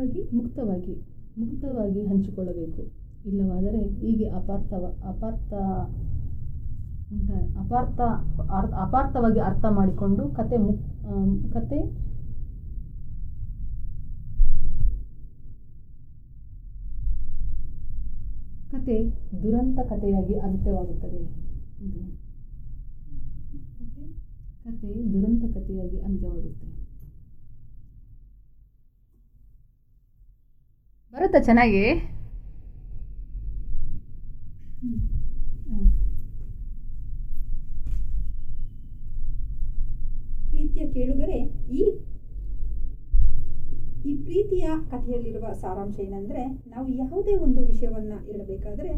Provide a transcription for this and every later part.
ಮುಕ್ತವಾಗಿ ಮುಕ್ತವಾಗಿ ಮುಕ್ತವಾಗಿ ಹಂಚಿಕೊಳ್ಳಬೇಕು ಇಲ್ಲವಾದರೆ ಹೀಗೆ ಅಪಾರ್ಥವ ಅಪಾರ್ಥ ಉಂಟ ಅಪಾರ್ಥ ಅರ್- ಅಪಾರ್ಥವಾಗಿ ಅರ್ಥ ಮಾಡಿಕೊಂಡು ಕತೆ ಮುಕ್ ಆಮ್, ಕತೆ ಕತೆ ದುರಂತ ಕಥೆಯಾಗಿ ಅಂತ್ಯವಾಗುತ್ತದೆ ಅಂದ್ರೆ ಕತೆ ದುರಂತ ಕಥೆಯಾಗಿ ಅಂತ್ಯವಾಗುತ್ತೆ ಬರುತ್ತಾ ಚೆನ್ನಾಗಿ ಪ್ರೀತಿಯ ಕೇಳುಗರೆ ಈ ಈ ಪ್ರೀತಿಯ ಕಥೆಯಲ್ಲಿರುವ ಸಾರಾಂಶ ಏನಂದ್ರೆ ನಾವು ಯಾವುದೇ ಒಂದು ವಿಷಯವನ್ನ ಹೇಳಬೇಕಾದ್ರೆ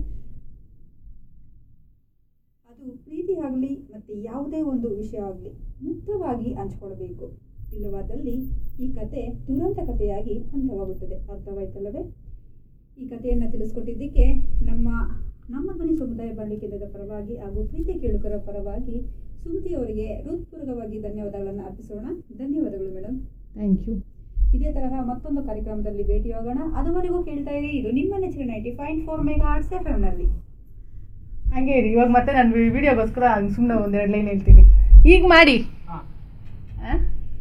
ಅದು ಪ್ರೀತಿ ಆಗಲಿ ಮತ್ತೆ ಯಾವುದೇ ಒಂದು ವಿಷಯ ಆಗಲಿ ಮುಕ್ತವಾಗಿ ಹಂಚ್ಕೊಳ್ಬೇಕು ಇಲ್ಲವಾದಲ್ಲಿ ಈ ಕತೆ ದುರಂತ ಕಥೆಯಾಗಿ ಅಂತ್ಯವಾಗುತ್ತದೆ ಅರ್ಥವಾಯ್ತಲ್ಲವೇ ಈ ಕಥೆಯನ್ನು ತಿಳಿಸ್ಕೊಟ್ಟಿದ್ದಕ್ಕೆ ನಮ್ಮ ನಮ್ಮ ಧ್ವನಿ ಸಮುದಾಯ ಬಾಳಿಕೆದ ಪರವಾಗಿ ಹಾಗೂ ಪ್ರೀತಿ ಕೇಳುಗರ ಪರವಾಗಿ ಸುಮತಿ ಅವರಿಗೆ ಹೃತ್ಪೂರ್ವಕವಾಗಿ ಧನ್ಯವಾದಗಳನ್ನು ಅರ್ಪಿಸೋಣ ಧನ್ಯವಾದಗಳು ಮೇಡಮ್ ಥ್ಯಾಂಕ್ ಯು ಇದೇ ತರಹ ಮತ್ತೊಂದು ಕಾರ್ಯಕ್ರಮದಲ್ಲಿ ಭೇಟಿಯಾಗೋಣ ಅದುವರೆಗೂ ಕೇಳ್ತಾ ಇರಿ ಇದು ನಿಮ್ಮ ನೆಚ್ಚಿನ ninety point four mega hertz F ನಲ್ಲಿ ಹಂಗೆ ಇರಿ ಇವಾಗ ಮತ್ತೆ ನಾನು ವಿಡಿಯೋಗೋಸ್ಕರ ಸುಮ್ಮನೆ ಒಂದೆರಡು ಲೈನ್ ಹೇಳ್ತೀನಿ ಈಗ ಮಾಡಿ ಆ?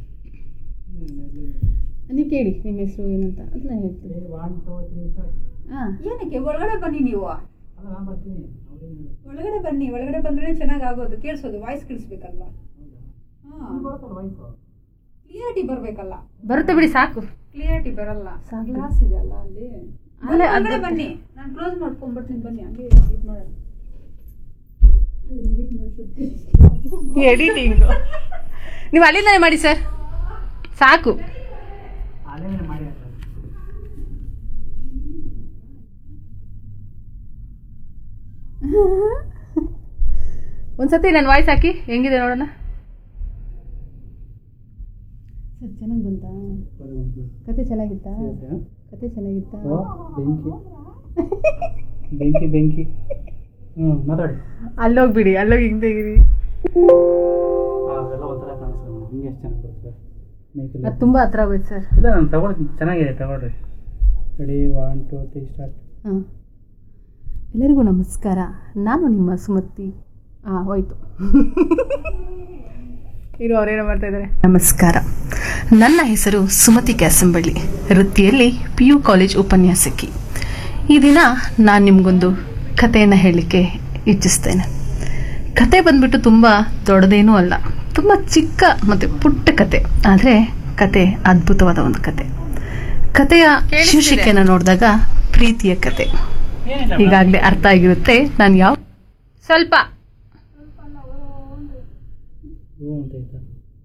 ನೀವು ಕೇಳಿ ನಿಮ್ಮ ಹೆಸರು ಏನಂತ ಅಂತ ನಾನು ಹೇಳ್ತೀನಿ ಒನ್ ಟೂ ತ್ರೀ ಸ್ಟಾರ್ಟ್ ಹಾಂ ಏನಕ್ಕೆ ಒಳಗಡೆ ಬನ್ನಿ ನೀವು ಅಲ್ಲ ನಾನು ಬರ್ತೀನಿ ಅವ್ರೇನು ಒಳಗಡೆ ಬನ್ನಿ ಒಳಗಡೆ ಬಂದ್ರೆ ಚೆನ್ನಾಗಿ ಆಗೋದು ಕೇಳಿಸೋದು ವಾಯ್ಸ್ ಕೇಳಿಸ್ಬೇಕಲ್ವಾ ಹೌದಾ ಹಾ ಬರುತ್ತಲ್ಲ ವಯಸ್ಸು ಕ್ಲಿಯರಿಟಿ ಬರ್ಬೇಕಲ್ಲ ಬರುತ್ತೆ ಬಿಡಿ ಸಾಕು ಕ್ಲಿಯರಿಟಿ ಬರಲ್ಲ ಸಾಕು. ಗ್ಲಾಸ್ ಇದೆ ಅಲ್ಲ ಅಲ್ಲಿ ಅಲ್ಲೇ ಒಳಗಡೆ ಅದು- ಬನ್ನಿ ನಾನು ಕ್ಲೋಸ್ ಮಾಡ್ಕೊಂಡ್ಬರ್ತೀನಿ ಬನ್ನಿ ಹಂಗೆ ಇದು ಮಾಡೋಣ ಅದನ್ನ edit ಮಾಡ್ಸುತ್ತೆ. ಎಡಿಟಿಂಗು ನೀವು ಅಲ್ಲಿಂದನೇ ಮಾಡಿ ಸರ್ ಸಾಕು ಅಲ್ಲೇ ಮಾಡಿ ಅಂತ ಒಂದ್ಸತಿ ನನ್ನ ವಾಯ್ಸ್ ಹಾಕಿ ಹೆಂಗಿದೆ ನೋಡೋಣ ಸರ್ ಚೆನ್ನಾಗಿ ಬಂತಾ ಕತೆ ಚೆನ್ನಾಗಿತ್ತಾ ಕತೆ ಚೆನ್ನಾಗಿತ್ತಾ ಓ ಬೆಂಕಿ ಬೆಂಕಿ ಬೆಂಕಿ ಹ್ಞೂ ಮಾತಾಡಿ ಅಲ್ಲೋಗ್ಬಿಡಿ ಅಲ್ಲೋಗಿ ಹಿಂಗೆ ತೆಗೀರಿ ಅವೆಲ್ಲ ಒಂಥರ ಕಾಣಿಸ್ತದೆ ಹಿಂಗೆ ಎಷ್ಟು ಚೆನ್ನಾಗಿ ಬರ್ತದೆ ಮೇಕೆಲ್ಲ ಅದು ತುಂಬ ಹತ್ರ ಆಗೋಯ್ತು ಸರ್ ಇಲ್ಲ ನಾನು ತಗೊಳ್ತೀನಿ ಚೆನ್ನಾಗಿದೆ ತಗೊಳ್ರಿ ready one two three start ಹಾಂ ಎಲ್ಲರಿಗೂ ನಮಸ್ಕಾರ ನಾನು ನಿಮ್ಮ ಸುಮತಿ ಹಾಂ ಹೋಯ್ತು ಇರು ಅವ್ರೇನೋ ಮಾಡ್ತಾ ಇದ್ದಾರೆ ನಮಸ್ಕಾರ ನನ್ನ ಹೆಸರು ಸುಮತಿ ಕ್ಯಾಸಂಬಳ್ಳಿ ವೃತ್ತಿಯಲ್ಲಿ ಪಿ ಯು ಕಾಲೇಜ್ ಉಪನ್ಯಾಸಕಿ ಈ ದಿನ ನಾನು ನಿಮಗೊಂದು ಕಥೆಯನ್ನು ಹೇಳಲಿಕ್ಕೆ ಇಚ್ಛಿಸ್ತೇನೆ ಕತೆ ಬಂದ್ಬಿಟ್ಟು ತುಂಬ ದೊಡ್ಡದೇನೂ ಅಲ್ಲ ತುಂಬ ಚಿಕ್ಕ ಮತ್ತು ಪುಟ್ಟ ಕತೆ ಆದರೆ ಕತೆ ಅದ್ಭುತವಾದ ಒಂದು ಕತೆ ಕತೆಯ ಶೀರ್ಷಿಕೆಯನ್ನು ನೋಡಿದಾಗ ಪ್ರೀತಿಯ ಕತೆ ಈಗಾಗಲೇ ಅರ್ಥ ಆಗಿರುತ್ತೆ ನಾನು ಯಾವ ಸ್ವಲ್ಪ ಓ ಅಂತ ಆಯ್ತಾ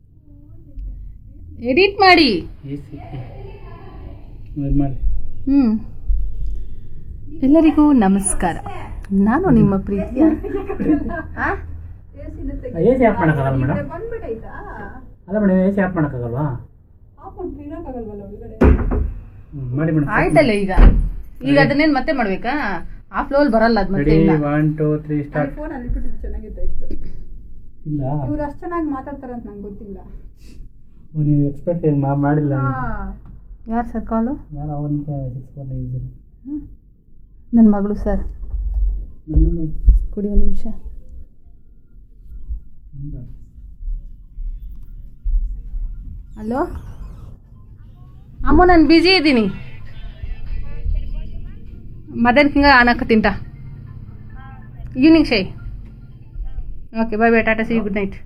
ಎಡಿಟ್ ಮಾಡಿ ಎ ಸಿ ಇದು ಮಾಡಿ ಹ್ಞೂ ಎಲ್ಲರಿಗೂ ನಮಸ್ಕಾರ ನಾನು ನಿಮ್ಮ ಪ್ರೀತಿಯ ಆ? ಎ ಸಿ ಆಫ್ ಮಾಡೋಕ್ಕಾಗಲ್ಲ ಮೇಡಮ್ ಬಂದ್ಬಿಟ್ಟೈತಾ ಅಲ್ಲ ಮೇಡಮ್ ಎ ಸಿ ಆಫ್ ಮಾಡೋಕ್ಕಾಗಲ್ವಾ ಆಫ್ ಮಾಡ್ಕೊಂಡು ಇರೋಕ್ಕಾಗಲ್ವಲ್ಲ ಒಳಗಡೆ ಹ್ಞೂ ಮಾಡಿ ಮೇಡಮ್ ಆಯ್ತಲ್ಲ ಈಗ ಈಗ ಅದನ್ನೇನು ಮತ್ತೆ ಮಾಡ್ಬೇಕಾ ಆ ಫ್ಲೋಲ್ ಬರಲ್ಲ ಅದು ಮತ್ತೆ ರೆಡಿ ಇಲ್ಲ one two three start phone ಅಲ್ಲಿ ಬಿಟ್ಟಿದ್ದು ಚೆನ್ನಾಗಿದ್ದಾಯ್ತು ಇಲ್ಲ ಇವ್ರು ಅಷ್ಟು ಚೆನ್ನಾಗಿ ಮಾತಾಡ್ತಾರೆ ಅಂತ ನಂಗೆ ಗೊತ್ತಿಲ್ಲ ಓ, ನೀವು ಎಕ್ಸ್ಪೆಕ್ಟ್ ಏನು ಮಾಡಿಲ್ಲ ಯಾರು ಸರ್ ಕಾಲು ಯಾರು ಅವನಿಗೆ ಸಿಕ್ಸ್ ಫೋರ್ ನೈನ್ ಜೀರೋ ನನ್ನ ಮಗಳು ಸರ್ ನನ್ನ ಕುಡಿ ಒಂದು ನಿಮಿಷ ಹಲೋ ಅಮ್ಮ ನಾನು ಬ್ಯುಸಿ ಇದ್ದೀನಿ ಮಧ್ಯಾಹ್ನ ಹಿಂಗೆ ಅನ್ನಕ್ಕೆ ತಿಂಟ ಈವ್ನಿಂಗ್ ಶೈ okay bye bye tata see good night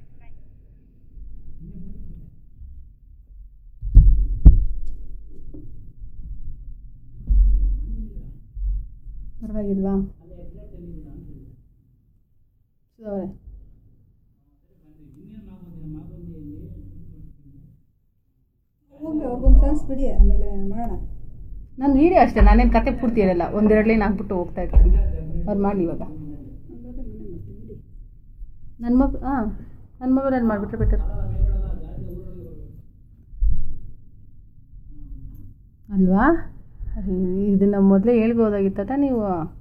ಪರವಾಗಿಲ್ವಾ ಅವರೇ ಹೋಗ್ಲಿ ಅವ್ರಿಗೊಂದು ಚಾನ್ಸ್ ಬಿಡಿ ಆಮೇಲೆ ಮಾಡೋಣ ನನ್ನ ವೀಡಿಯೋ ಅಷ್ಟೇ ನಾನೇನು ಕತೆ ಪೂರ್ತಿ ಇರಲ್ಲ ಒಂದೆರಡು ಲೈನ್ ಹಾಕ್ಬಿಟ್ಟು ಹೋಗ್ತಾ ಇರ್ತೀನಿ ಅವ್ರು ಮಾಡಲಿ ಇವಾಗ ನನ್ನ ಮಗ ಹಾಂ ನನ್ನ ಮೊಬೈಲಲ್ಲಿ ಮಾಡಿಬಿಟ್ರೆ ಬೆಟರ್ ಅಲ್ವಾ ಇದನ್ನು ಮೊದಲೇ ಹೇಳ್ಬೋದಾಗಿತ್ತ ನೀವು